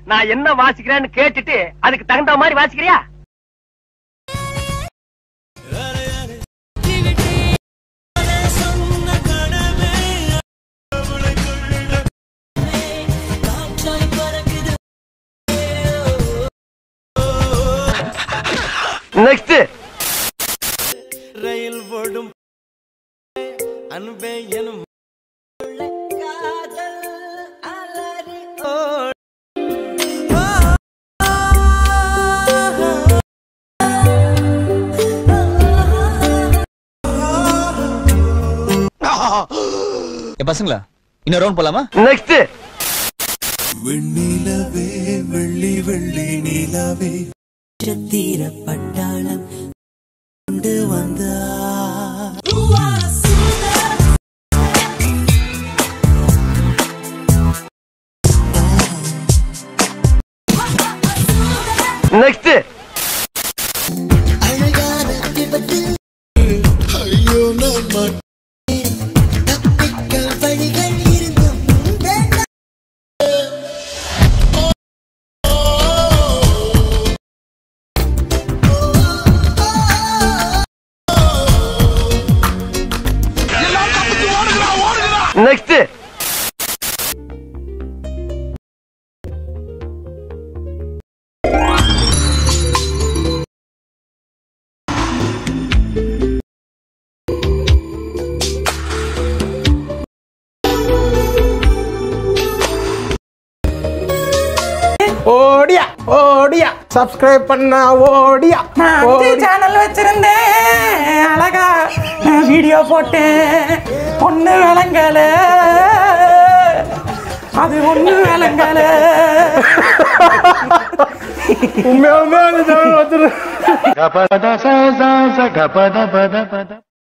நான் என்ன வாசிக்கிறேன்னு கேட்டுட்டு அதுக்கு தகுந்த மாதிரி வாசிக்கிறியா நெக்ஸ்ட் ரயில் ஓடும் அன்பே எனும் ஏ பசங்களா இன்னொரு ரவுண்ட் போலாமா நெக்ஸ்ட் வெண்ணிலவே வெள்ளி வெள்ளி நிலவே நட்சத்திர பட்டாளம் கொண்டு வந்தா நெக்ஸ்ட் அழகான விபத்தில் ஐயோ நான் மாட்டேன் தப்பிக்கல் வழிகள் இருந்தும் வேண்டாம் நெக்ஸ்ட் ஓடியா ஓடியா சப்ஸ்கிரைப் பண்ணா ஓடியா நான் அஞ்சு சேனல் வச்சிருந்தேன் அழகா நான் வீடியோ போட்டேன் ஒண்ணு விளங்கல அது ஒண்ணு விளங்கல உண்மையாலுமே அந்த சேனல் வச்சிருக்கேன்